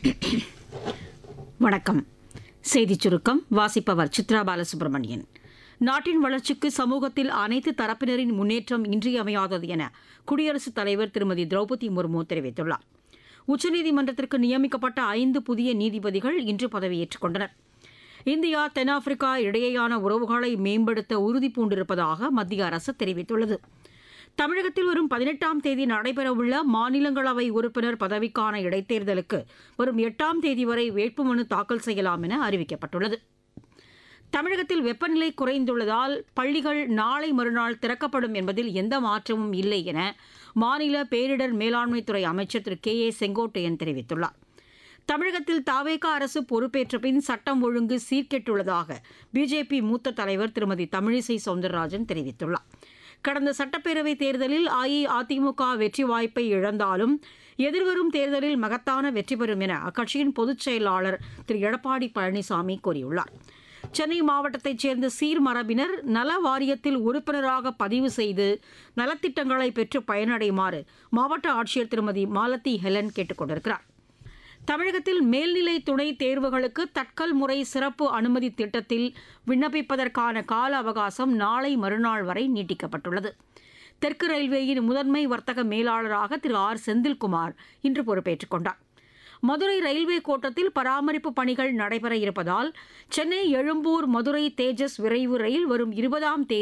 வணக்கம் செய்திச் சுருக்கம் வாசிப்பவர் சித்ரா பாலசுப்ரமணியன் நாட்டின் வளர்ச்சிக்கு சமூகத்தில் அனைத்து தரப்பினரின் முன்னேற்றம் இன்றியமையாதது என குடியரசுத் தலைவர் திருமதி திரௌபதி முர்மு தெரிவித்துள்ளார் உச்சநீதிமன்றத்திற்கு நியமிக்கப்பட்ட ஐந்து புதிய நீதிபதிகள் இன்று பதவியேற்றுக் கொண்டனர் இந்தியா தென்னாப்பிரிக்கா இடையேயான உறவுகளை மேம்படுத்த உறுதி பூண்டிருப்பதாக மத்திய அரசு தெரிவித்துள்ளது தமிழகத்தில் வரும் பதினெட்டாம் தேதி நடைபெறவுள்ள மாநிலங்களவை உறுப்பினர் பதவிக்கான இடைத்தேர்தலுக்கு வரும் எட்டாம் தேதி வரை வேட்புமனு தாக்கல் செய்யலாம் என அறிவிக்கப்பட்டுள்ளது தமிழகத்தில் வெப்பநிலை குறைந்துள்ளதால் பள்ளிகள் நாளை மறுநாள் திறக்கப்படும் என்பதில் எந்த மாற்றமும் இல்லை என மாநில பேரிடர் மேலாண்மைத்துறை அமைச்சர் திரு கே ஏ செங்கோட்டையன் தெரிவித்துள்ளார் தமிழகத்தில் தாவேகா அரசு பொறுப்பேற்ற பின் சட்டம் ஒழுங்கு சீர்கெட்டுள்ளதாக பிஜேபி மூத்த தலைவர் திருமதி தமிழிசை சவுந்தரராஜன் தெரிவித்துள்ளார் கடந்த சட்டப்பேரவைத் தேர்தலில் அஇஅதிமுக வெற்றி வாய்ப்பை இழந்தாலும் எதிர்வரும் தேர்தலில் மகத்தான வெற்றி பெறும் என அக்கட்சியின் பொதுச் செயலாளர் திரு எடப்பாடி பழனிசாமி கூறியுள்ளார் சென்னை மாவட்டத்தைச் சேர்ந்த சீர்மரபினர் நல வாரியத்தில் உறுப்பினராக பதிவு செய்து நலத்திட்டங்களை பெற்று பயனடையுமாறு மாவட்ட ஆட்சியர் திருமதி மாலதி ஹெலன் கேட்டுக் கொண்டிருக்கிறார் தமிழகத்தில் மேல்நிலை துணை தேர்வுகளுக்கு தட்கல் முறை சிறப்பு அனுமதி திட்டத்தில் விண்ணப்பிப்பதற்கான கால அவகாசம் நாளை மறுநாள் வரை நீட்டிக்கப்பட்டுள்ளது தெற்கு ரயில்வேயின் முதன்மை வர்த்தக மேலாளராக திரு ஆர் செந்தில்குமார் இன்று பொறுப்பேற்றுக் கொண்டார் மதுரை ரயில்வே கோட்டத்தில் பராமரிப்பு பணிகள் நடைபெற இருப்பதால் சென்னை எழும்பூர் மதுரை தேஜஸ் விரைவு ரயில் வரும் இருபதாம் தேதி